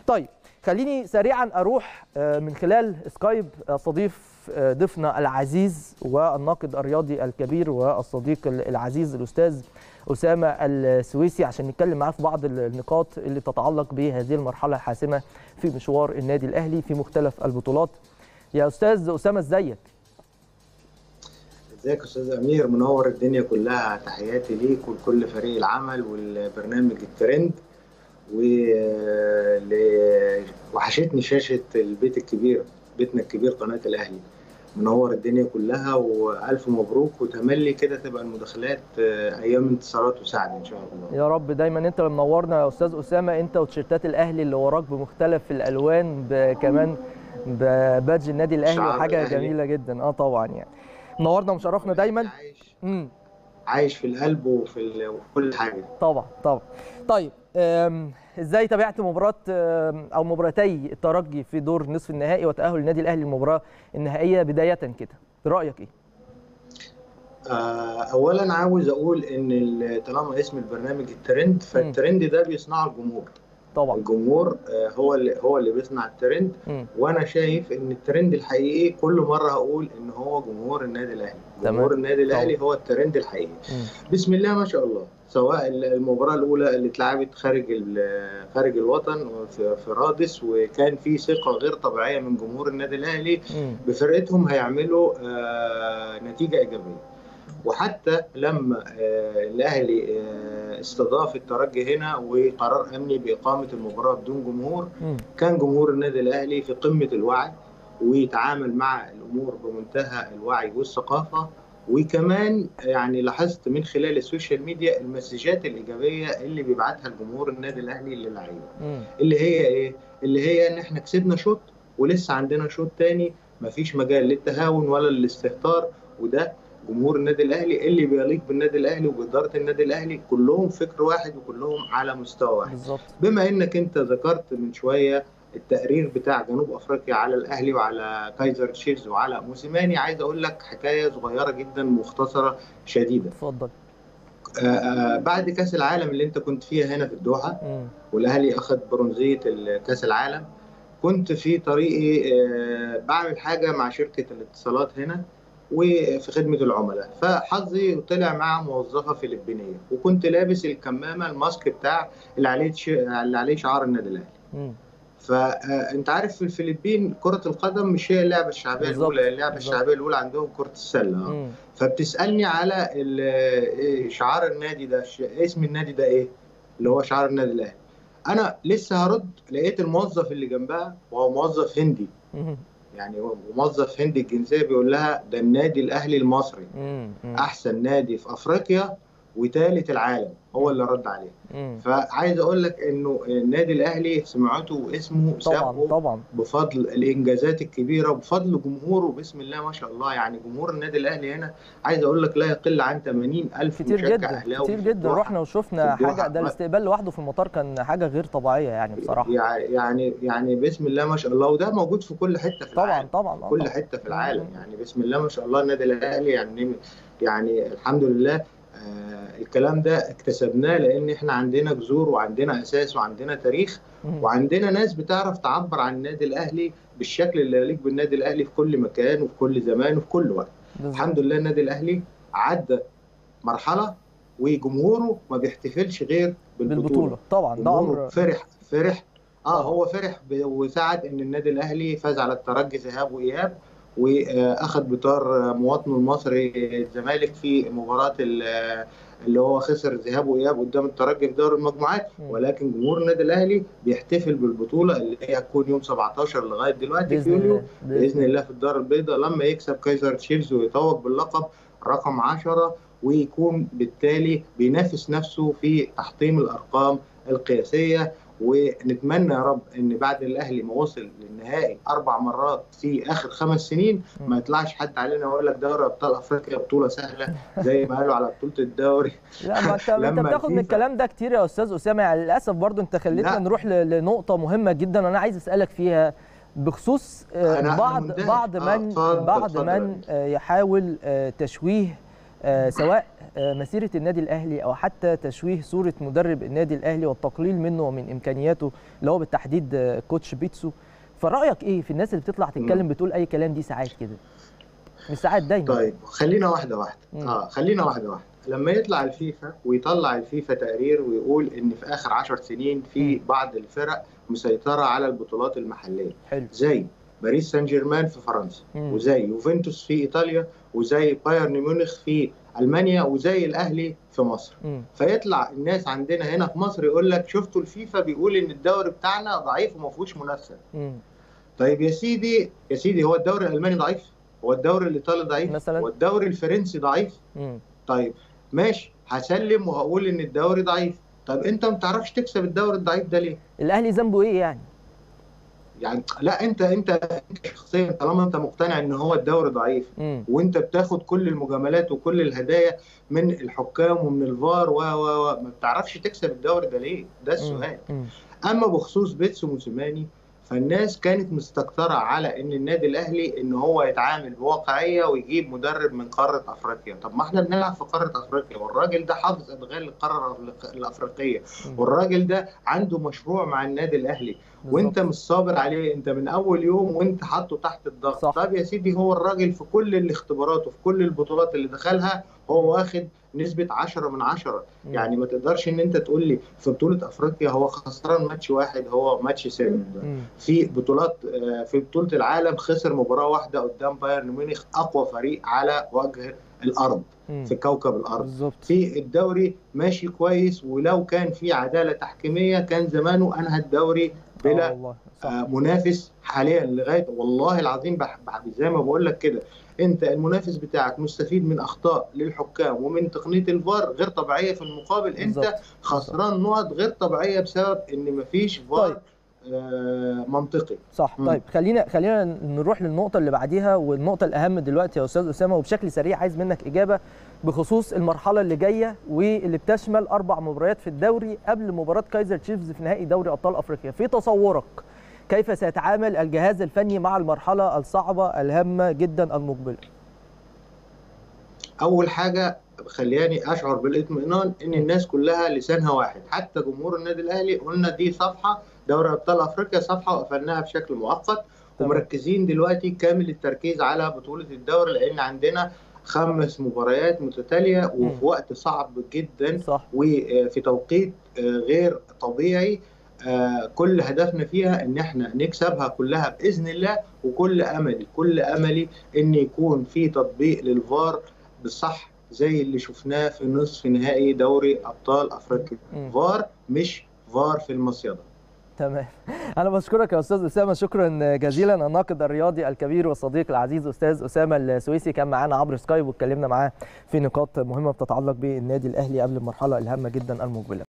طيب خليني سريعا اروح من خلال سكايب استضيف ضيفنا العزيز والناقد الرياضي الكبير والصديق العزيز الاستاذ اسامه السويسي عشان نتكلم معاه في بعض النقاط اللي تتعلق بهذه المرحله الحاسمه في مشوار النادي الاهلي في مختلف البطولات يا استاذ اسامه ازيك ازيك يا استاذ امير منور الدنيا كلها تحياتي ليك ولكل فريق العمل والبرنامج الترند و وحشتني شاشه البيت الكبير بيتنا الكبير قناه الاهلي منور الدنيا كلها والف مبروك وتملي كده تبقى المداخلات ايام انتصارات وسعد ان شاء الله يا رب دايما انت اللي منورنا يا استاذ اسامه انت وتيشيرتات الاهلي اللي وراك بمختلف الالوان كمان ببادج النادي الاهلي حاجه الأهلي. جميله جدا اه طبعا يعني منورنا ومشرفنا دايما عايش مم. عايش في القلب وفي كل حاجه طبعا طبعا طيب ازاي تابعت مباراه او مباراتي الترجي في دور نصف النهائي وتاهل النادي الاهلي للمباراه النهائيه بدايه كده رايك ايه اولا عاوز اقول ان طالما اسم البرنامج الترند فالترند ده بيصنعه الجمهور طبعا الجمهور هو اللي هو اللي بيصنع الترند م. وانا شايف ان الترند الحقيقي كل مره هقول ان هو جمهور النادي الاهلي جمهور النادي الاهلي هو الترند الحقيقي م. بسم الله ما شاء الله سواء المباراه الاولى اللي اتلعبت خارج خارج الوطن في, في رادس وكان في ثقه غير طبيعيه من جمهور النادي الاهلي م. بفرقتهم هيعملوا نتيجه ايجابيه وحتى لما الاهلي استضاف الترجي هنا وقرار امني باقامه المباراه بدون جمهور كان جمهور النادي الاهلي في قمه الوعي ويتعامل مع الامور بمنتهى الوعي والثقافه وكمان يعني لاحظت من خلال السوشيال ميديا المسجات الايجابيه اللي بيبعتها الجمهور النادي الاهلي للعيبه اللي هي ايه اللي هي ان احنا كسبنا شوط ولسه عندنا شوط تاني مفيش مجال للتهاون ولا للاستهتار وده جمهور النادي الاهلي اللي بيليق بالنادي الاهلي وباداره النادي الاهلي كلهم فكر واحد وكلهم على مستوى واحد بالزبط. بما انك انت ذكرت من شويه التقرير بتاع جنوب افريقيا على الاهلي وعلى كايزر تشيفز وعلى موسيماني عايز اقول لك حكايه صغيره جدا مختصره شديده اتفضل بعد كاس العالم اللي انت كنت فيها هنا في الدوحه م. والاهلي اخذ برونزيه كاس العالم كنت في طريقي بعمل حاجه مع شركه الاتصالات هنا وفي خدمه العملاء فحظي طلع مع موظفه فلبينيه وكنت لابس الكمامه الماسك بتاع اللي عليه اللي عليه شعار النادي الاهلي فانت عارف في الفلبين كره القدم مش هي اللعبه الشعبيه الاولى اللعبه الشعبيه الاولى عندهم كره السله مم. فبتسالني على شعار النادي ده اسم النادي ده ايه اللي هو شعار النادي الاهلي انا لسه هرد لقيت الموظف اللي جنبها وهو موظف هندي مم. يعني موظف هندي الجنسيه بيقول لها ده النادي الاهلي المصري مم. احسن نادي في افريقيا وثالث العالم هو اللي رد عليه مم. فعايز اقول لك انه النادي الاهلي سمعته واسمه طبعا طبعا بفضل الانجازات الكبيره وبفضل جمهوره بسم الله ما شاء الله يعني جمهور النادي الاهلي هنا عايز اقول لك لا يقل عن 80 الف كتير مشجع جدا اهلاوي كتير جدا رحنا وشفنا حاجه ده الاستقبال لوحده في المطار كان حاجه غير طبيعيه يعني بصراحه يعني يعني بسم الله ما شاء الله وده موجود في كل حته في طبعا العالم طبعا كل حته في العالم يعني بسم الله ما شاء الله النادي الاهلي يعني يعني الحمد لله آه الكلام ده اكتسبناه لان احنا عندنا جذور وعندنا اساس وعندنا تاريخ وعندنا ناس بتعرف تعبر عن النادي الاهلي بالشكل اللي يليق بالنادي الاهلي في كل مكان وفي كل زمان وفي كل وقت بالظبط. الحمد لله النادي الاهلي عدى مرحله وجمهوره ما بيحتفلش غير بالبطوله, بالبطوله طبعا ده جمهوره امر فرح فرح اه هو فرح ب- وسعد ان النادي الاهلي فاز على الترجي ذهاب واياب واخذ بطار مواطنه المصري الزمالك في مباراه ال- اللي هو خسر ذهاب واياب قدام الترجي في دوري المجموعات مم. ولكن جمهور النادي الاهلي بيحتفل بالبطوله اللي هي هتكون يوم 17 لغايه دلوقتي في باذن يوليو الله باذن الله في الدار البيضاء لما يكسب كايزر تشيفز ويتوج باللقب رقم 10 ويكون بالتالي بينافس نفسه في تحطيم الارقام القياسيه ونتمنى يا رب ان بعد الاهلي ما وصل للنهائي اربع مرات في اخر خمس سنين ما يطلعش حد علينا ويقول لك دوري ابطال افريقيا بطوله سهله زي ما قالوا على بطوله الدوري لا ما انت انت لما بتاخد من الفيفا- الكلام ده كتير يا استاذ اسامه يعني للاسف برضو انت خليتنا لا. نروح ل- لنقطه مهمه جدا وانا عايز اسالك فيها بخصوص آه، أنا- أنا بعض مندهش. بعض آه، من اتفضل، بعض اتفضل. من آه، يحاول آه، تشويه آه سواء آه مسيره النادي الاهلي او حتى تشويه صوره مدرب النادي الاهلي والتقليل منه ومن امكانياته اللي هو بالتحديد آه كوتش بيتسو فرايك ايه في الناس اللي بتطلع تتكلم بتقول اي كلام دي ساعات كده مش ساعات دايما طيب خلينا واحده واحده مم. اه خلينا واحده واحده لما يطلع الفيفا ويطلع الفيفا تقرير ويقول ان في اخر 10 سنين في مم. بعض الفرق مسيطره على البطولات المحليه حلو. زي باريس سان جيرمان في فرنسا مم. وزي يوفنتوس في ايطاليا وزي بايرن ميونخ في المانيا وزي الاهلي في مصر مم. فيطلع الناس عندنا هنا في مصر يقول لك شفتوا الفيفا بيقول ان الدوري بتاعنا ضعيف وما فيهوش منافسه طيب يا سيدي يا سيدي هو الدوري الالماني ضعيف هو الدوري الايطالي ضعيف مثلا هو الدوري الفرنسي ضعيف مم. طيب ماشي هسلم وهقول ان الدوري ضعيف طب انت ما بتعرفش تكسب الدوري الضعيف ده ليه الاهلي ذنبه ايه يعني يعني لا انت انت شخصيا طالما انت مقتنع ان هو الدوري ضعيف مم. وانت بتاخد كل المجاملات وكل الهدايا من الحكام ومن الفار و و و ما بتعرفش تكسب الدوري ده ليه؟ ده السؤال. مم. اما بخصوص بيتسو موسيماني فالناس كانت مستكترة على ان النادي الاهلي ان هو يتعامل بواقعيه ويجيب مدرب من قاره افريقيا، طب ما احنا بنلعب في قاره افريقيا والراجل ده حافظ ادغال القاره الافريقيه، والراجل ده عنده مشروع مع النادي الاهلي، وانت مش صابر عليه انت من اول يوم وانت حاطه تحت الضغط، صح. طب يا سيدي هو الراجل في كل الاختبارات وفي كل البطولات اللي دخلها هو واخد نسبة 10 من 10 مم. يعني ما تقدرش ان انت تقول لي في بطولة افريقيا هو خسران ماتش واحد هو ماتش سيفن مم. في بطولات آه، في بطولة العالم خسر مباراة واحدة قدام بايرن ميونخ اقوى فريق على وجه الارض مم. في كوكب الارض بالظبط في الدوري ماشي كويس ولو كان في عدالة تحكيمية كان زمانه انهى الدوري آه بلا والله صح آه، منافس حاليا لغايه والله العظيم بح- بح- زي ما بقول لك كده انت المنافس بتاعك مستفيد من اخطاء للحكام ومن تقنيه الفار غير طبيعيه في المقابل انت بالظبط. خسران نقط غير طبيعيه بسبب ان مفيش فار طيب. آه منطقي صح مم. طيب خلينا خلينا نروح للنقطه اللي بعديها والنقطه الاهم دلوقتي يا استاذ اسامه وبشكل سريع عايز منك اجابه بخصوص المرحله اللي جايه واللي بتشمل اربع مباريات في الدوري قبل مباراه كايزر تشيفز في نهائي دوري ابطال افريقيا في تصورك كيف سيتعامل الجهاز الفني مع المرحله الصعبه الهامه جدا المقبله اول حاجه خلياني اشعر بالاطمئنان ان الناس كلها لسانها واحد حتى جمهور النادي الاهلي قلنا دي صفحه دوري ابطال افريقيا صفحه وقفلناها بشكل مؤقت تمام. ومركزين دلوقتي كامل التركيز على بطوله الدوري لان عندنا خمس مباريات متتاليه وفي مم. وقت صعب جدا صح وفي توقيت آه، غير طبيعي آه، كل هدفنا فيها ان احنا نكسبها كلها باذن الله وكل املي كل املي ان يكون في تطبيق للفار بالصح زي اللي شفناه في نصف نهائي دوري ابطال افريقيا مم. فار مش فار في المصيده تمام انا بشكرك يا استاذ اسامه شكرا جزيلا الناقد الرياضي الكبير والصديق العزيز استاذ اسامه السويسي كان معانا عبر سكايب واتكلمنا معاه في نقاط مهمه بتتعلق بالنادي الاهلي قبل المرحله الهامه جدا المقبله